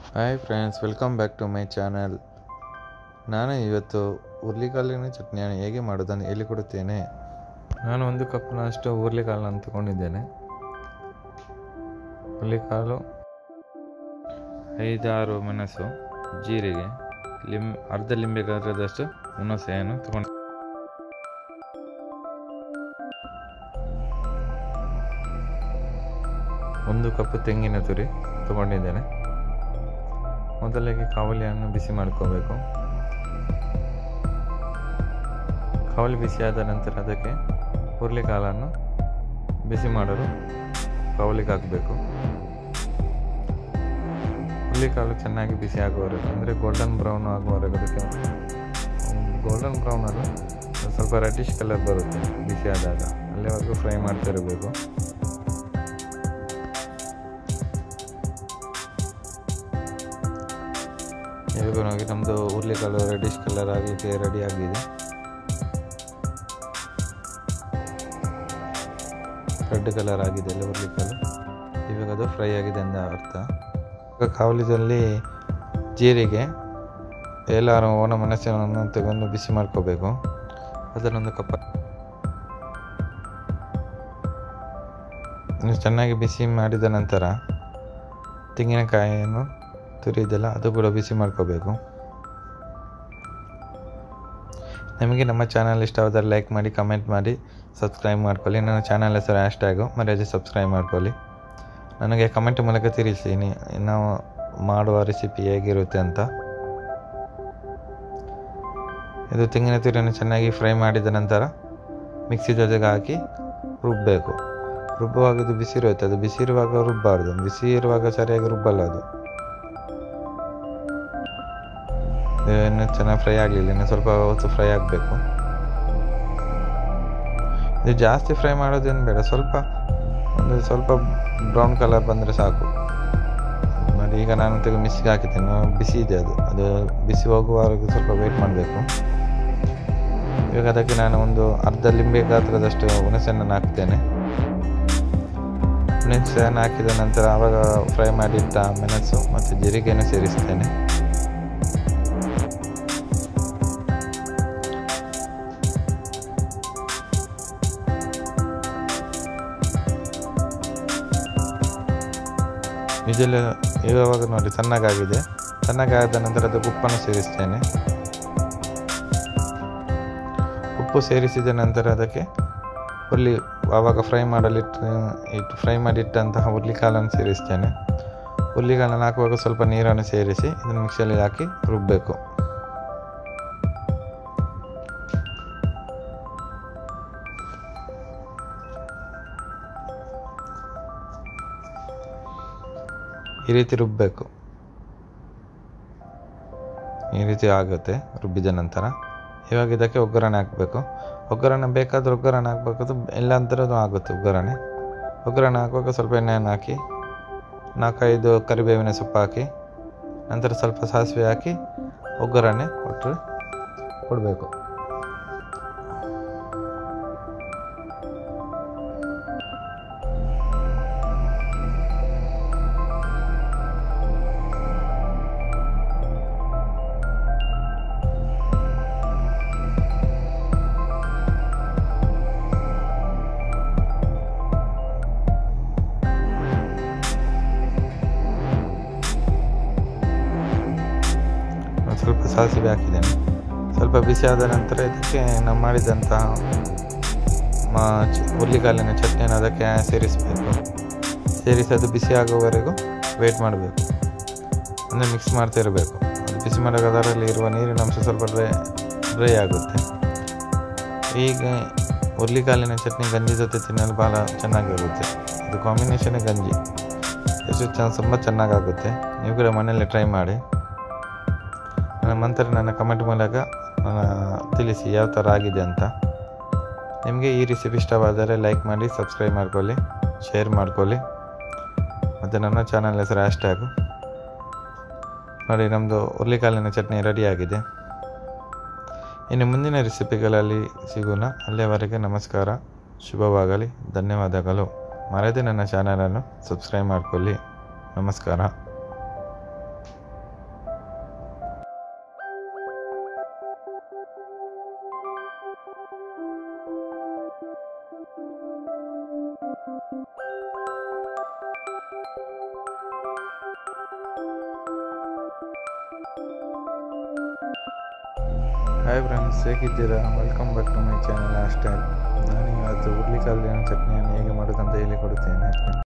hi friends welcome back to my channel ನಾನು ಇವತ್ತು ಹುರ್ಲಿಕಾಳಿನ ಚಟ್ನಿಯನ್ನು ಹೇಗೆ ಮಾಡೋದನ್ನು ಹೇಳಿಕೊಡುತ್ತೇನೆ ನಾನು ಒಂದು ಕಪ್ನಷ್ಟು ಹುರ್ಲಿಕಾಳನ್ನು ತಗೊಂಡಿದ್ದೇನೆ ಹುರ್ಲಿಕಾಳು ಐದಾರು ಮೆಣಸು ಜೀರಿಗೆ ಲಿಂಬ್ ಅರ್ಧ ಲಿಂಬೆ ಗಾತ್ರದಷ್ಟು ಹುಣಸೆಯನ್ನು ತಗೊಂಡು ಒಂದು ಕಪ್ ತೆಂಗಿನ ತುರಿ ತಗೊಂಡಿದ್ದೇನೆ ಮೊದಲಿಗೆ ಕಾವಲಿಯನ್ನು ಬಿಸಿ ಮಾಡ್ಕೋಬೇಕು ಕಾವಲಿ ಬಿಸಿಯಾದ ನಂತರ ಅದಕ್ಕೆ ಹುರುಳಿಕಾಳನ್ನು ಬಿಸಿ ಮಾಡಲು ಕಾವಲಿಗೆ ಹಾಕಬೇಕು ಹುರುಳಿಕಾಳು ಚೆನ್ನಾಗಿ ಬಿಸಿ ಆಗುವವರೆಗೂ ಅಂದರೆ ಗೋಲ್ಡನ್ ಬ್ರೌನ್ ಆಗುವವರೆಗೂ ಅದಕ್ಕೆ ಗೋಲ್ಡನ್ ಬ್ರೌನ್ ಅಲ್ಲ ಸ್ವಲ್ಪ ರೆಡ್ಡಿಶ್ ಕಲರ್ ಬರುತ್ತೆ ಬಿಸಿ ಆದಾಗ ಅಲ್ಲಿವರೆಗೂ ಫ್ರೈ ಮಾಡ್ತಿರಬೇಕು ಇವಾಗ ನೋಡಿ ನಮ್ಮದು ಹುರುಳಿಕಾಳು ರೆಡಿಶ್ ಕಲರ್ ಆಗಲಿಕ್ಕೆ ರೆಡಿ ಆಗಿದೆ ರೆಡ್ ಕಲರ್ ಆಗಿದೆ ಅಲ್ಲ ಹುರುಳಿಕಾಳು ಇವಾಗ ಅದು ಫ್ರೈ ಆಗಿದೆ ಅಂದ ಅರ್ಥ ಇವಾಗ ಕಾವಲಿದಲ್ಲಿ ಜೀರಿಗೆ ಎಲ್ಲಾರು ಒಣ ಮೆಣಸಿನನ್ನು ತಗೊಂಡು ಬಿಸಿ ಮಾಡ್ಕೋಬೇಕು ಅದನ್ನೊಂದು ಕಪ್ಪ ಚೆನ್ನಾಗಿ ಬಿಸಿ ಮಾಡಿದ ನಂತರ ತೆಂಗಿನಕಾಯಿಯನ್ನು ತುರಿದೆಲ್ಲ ಅದು ಕೂಡ ಬಿಸಿ ಮಾಡ್ಕೋಬೇಕು ನಿಮಗೆ ನಮ್ಮ ಚಾನಲ್ ಇಷ್ಟವಾದರೆ ಲೈಕ್ ಮಾಡಿ ಕಮೆಂಟ್ ಮಾಡಿ ಸಬ್ಸ್ಕ್ರೈಬ್ ಮಾಡ್ಕೊಳ್ಳಿ ನನ್ನ ಚಾನಲ್ ಹೆಸರು ಹ್ಯಾಶ್ಟ್ಯಾಗು ಮರ್ಯಾದೆ ಸಬ್ಸ್ಕ್ರೈಬ್ ಮಾಡ್ಕೊಳ್ಳಿ ನನಗೆ ಕಮೆಂಟ್ ಮೂಲಕ ತಿಳಿಸಿ ನಾವು ಮಾಡುವ ರೆಸಿಪಿ ಹೇಗಿರುತ್ತೆ ಅಂತ ಇದು ತೆಂಗಿನ ತುರಿಯನ್ನು ಚೆನ್ನಾಗಿ ಫ್ರೈ ಮಾಡಿದ ನಂತರ ಮಿಕ್ಸಿ ಜೊತೆಗೆ ಹಾಕಿ ರುಬ್ಬಬೇಕು ರುಬ್ಬುವಾಗ ಇದು ಬಿಸಿ ಇರುತ್ತೆ ಅದು ಬಿಸಿ ಇರುವಾಗ ರುಬ್ಬಾರ್ದು ಬಿಸಿ ಇರುವಾಗ ಸರಿಯಾಗಿ ರುಬ್ಬಲ್ಲ ಅದು ಇನ್ನು ಚೆನ್ನಾಗಿ ಫ್ರೈ ಆಗಲಿಲ್ಲ ಇನ್ನು ಸ್ವಲ್ಪ ಹೊತ್ತು ಫ್ರೈ ಆಗಬೇಕು ಇದು ಜಾಸ್ತಿ ಫ್ರೈ ಮಾಡೋದೇನು ಬೇಡ ಸ್ವಲ್ಪ ಒಂದು ಸ್ವಲ್ಪ ಬ್ರೌನ್ ಕಲರ್ ಬಂದರೆ ಸಾಕು ನೋಡಿ ಈಗ ನಾನು ತೆಗೆದು ಮಿಕ್ಸಿಗೆ ಹಾಕಿದ್ದೇನೆ ಬಿಸಿ ಇದೆ ಅದು ಅದು ಬಿಸಿ ಹೋಗುವವರೆಗೂ ಸ್ವಲ್ಪ ವೆಯ್ಟ್ ಮಾಡಬೇಕು ಇವಾಗ ಅದಕ್ಕೆ ನಾನು ಒಂದು ಅರ್ಧ ಲಿಂಬೆ ಗಾತ್ರದಷ್ಟು ಹುಣಸೆಹಣ್ಣನ್ನು ಹಾಕ್ತೇನೆ ಹುಣಸೆಹಣ್ಣು ಹಾಕಿದ ನಂತರ ಆವಾಗ ಫ್ರೈ ಮಾಡಿಟ್ಟ ಮೆಣಸು ಮತ್ತು ಜೀರಿಗೆಯನ್ನು ಸೇರಿಸ್ತೇನೆ ಇದೆಲ್ಲ ಇವಾಗ ನೋಡಿ ಸಣ್ಣಗಾಗಿದೆ ಸಣ್ಣಗಾದ ನಂತರ ಅದಕ್ಕೆ ಉಪ್ಪನ್ನು ಸೇರಿಸ್ತೇನೆ ಉಪ್ಪು ಸೇರಿಸಿದ ನಂತರ ಅದಕ್ಕೆ ಹುರ್ಲಿ ಆವಾಗ ಫ್ರೈ ಮಾಡಲಿಟ್ಟು ಇಟ್ಟು ಫ್ರೈ ಮಾಡಿಟ್ಟಂತಹ ಹುರ್ಲಿಕಾಳನ್ನು ಸೇರಿಸ್ತೇನೆ ಹುರ್ಲಿಕಾಳನ್ನು ಹಾಕುವಾಗ ಸ್ವಲ್ಪ ನೀರನ್ನು ಸೇರಿಸಿ ಇದನ್ನು ಮಿಕ್ಸಿಯಲ್ಲಿ ಹಾಕಿ ರುಬ್ಬಬೇಕು ಈ ರೀತಿ ರುಬ್ಬಬೇಕು ಈ ರೀತಿ ಆಗುತ್ತೆ ರುಬ್ಬಿದ ನಂತರ ಇವಾಗ ಇದಕ್ಕೆ ಒಗ್ಗರಣೆ ಹಾಕಬೇಕು ಒಗ್ಗರಣೆ ಬೇಕಾದ್ರೆ ಒಗ್ಗರಣೆ ಹಾಕ್ಬೇಕು ಇಲ್ಲ ಅಂಥದ್ದು ಆಗುತ್ತೆ ಒಗ್ಗರಣೆ ಒಗ್ಗರಣೆ ಹಾಕುವಾಗ ಸ್ವಲ್ಪ ಎಣ್ಣೆಯನ್ನು ಹಾಕಿ ನಾಲ್ಕೈದು ಕರಿಬೇವಿನ ಸೊಪ್ಪು ಹಾಕಿ ನಂತರ ಸ್ವಲ್ಪ ಸಾಸಿವೆ ಹಾಕಿ ಒಗ್ಗರಣೆ ಕೊಟ್ಟರೆ ಕೊಡಬೇಕು ಸ್ವಲ್ಪ ಸಾಸಿವೆ ಹಾಕಿದ್ದೇನೆ ಸ್ವಲ್ಪ ಬಿಸಿ ಆದ ನಂತರ ಇದಕ್ಕೆ ನಾವು ಮಾಡಿದಂತಹ ಹುರ್ಲಿಕಾಳಿನ ಚಟ್ನಿಯನ್ನು ಅದಕ್ಕೆ ಸೇರಿಸಬೇಕು ಸೇರಿಸಿ ಅದು ಬಿಸಿ ಆಗುವವರೆಗೂ ವೆಯ್ಟ್ ಮಾಡಬೇಕು ಅಂದರೆ ಮಿಕ್ಸ್ ಮಾಡ್ತಾ ಇರಬೇಕು ಅದು ಬಿಸಿ ಮಾಡುವಾಗ ಅದರಲ್ಲಿ ಇರುವ ನೀರಿನ ಅಂಶ ಸ್ವಲ್ಪ ಡ್ರೈ ಡ್ರೈ ಆಗುತ್ತೆ ಈಗ ಹುರ್ಲಿಕಾಳಿನ ಚಟ್ನಿ ಗಂಜಿ ಜೊತೆ ತಿನ್ನಲು ಭಾಳ ಚೆನ್ನಾಗಿರುತ್ತೆ ಇದು ಕಾಂಬಿನೇಷನ್ನೇ ಗಂಜಿ ಎಷ್ಟು ಚೆನ್ನ ತುಂಬ ಚೆನ್ನಾಗಾಗುತ್ತೆ ನೀವು ಕೂಡ ಮನೆಯಲ್ಲೇ ಟ್ರೈ ಮಾಡಿ ನಂತರ ನನ್ನ ಕಮೆಂಟ್ ಮೂಲಕ ತಿಳಿಸಿ ಯಾವ ಥರ ಆಗಿದೆ ಅಂತ ನಿಮಗೆ ಈ ರೆಸಿಪಿ ಇಷ್ಟವಾದರೆ ಲೈಕ್ ಮಾಡಿ ಸಬ್ಸ್ಕ್ರೈಬ್ ಮಾಡ್ಕೊಳ್ಳಿ ಶೇರ್ ಮಾಡ್ಕೊಳ್ಳಿ ಮತ್ತು ನನ್ನ ಚಾನಲ್ ಹೆಸರು ಹ್ಯಾಶ್ಟ್ಯಾಗು ನೋಡಿ ನಮ್ಮದು ಹುರ್ಲಿಕಾಳಿನ ಚಟ್ನಿ ರೆಡಿಯಾಗಿದೆ ಇನ್ನು ಮುಂದಿನ ರೆಸಿಪಿಗಳಲ್ಲಿ ಸಿಗೋಣ ಅಲ್ಲಿಯವರೆಗೆ ನಮಸ್ಕಾರ ಶುಭವಾಗಲಿ ಧನ್ಯವಾದಗಳು ಮರೆಯದೆ ನನ್ನ ಚಾನಲನ್ನು ಸಬ್ಸ್ಕ್ರೈಬ್ ಮಾಡಿಕೊಳ್ಳಿ ನಮಸ್ಕಾರ ಹಾಯ್ ಫ್ರೆಂಡ್ಸ್ ಹೇಗಿದ್ದೀರಾ welcome back to my channel ಆಶ್ ಟೈಮ್ ನಾನು ಇವತ್ತು ಹುರ್ಲಿಕಾಳಿನ ಚಟ್ನಿಯನ್ನು ಹೇಗೆ ಮಾಡೋದಂತ ಹೇಳಿಕೊಡುತ್ತೇನೆ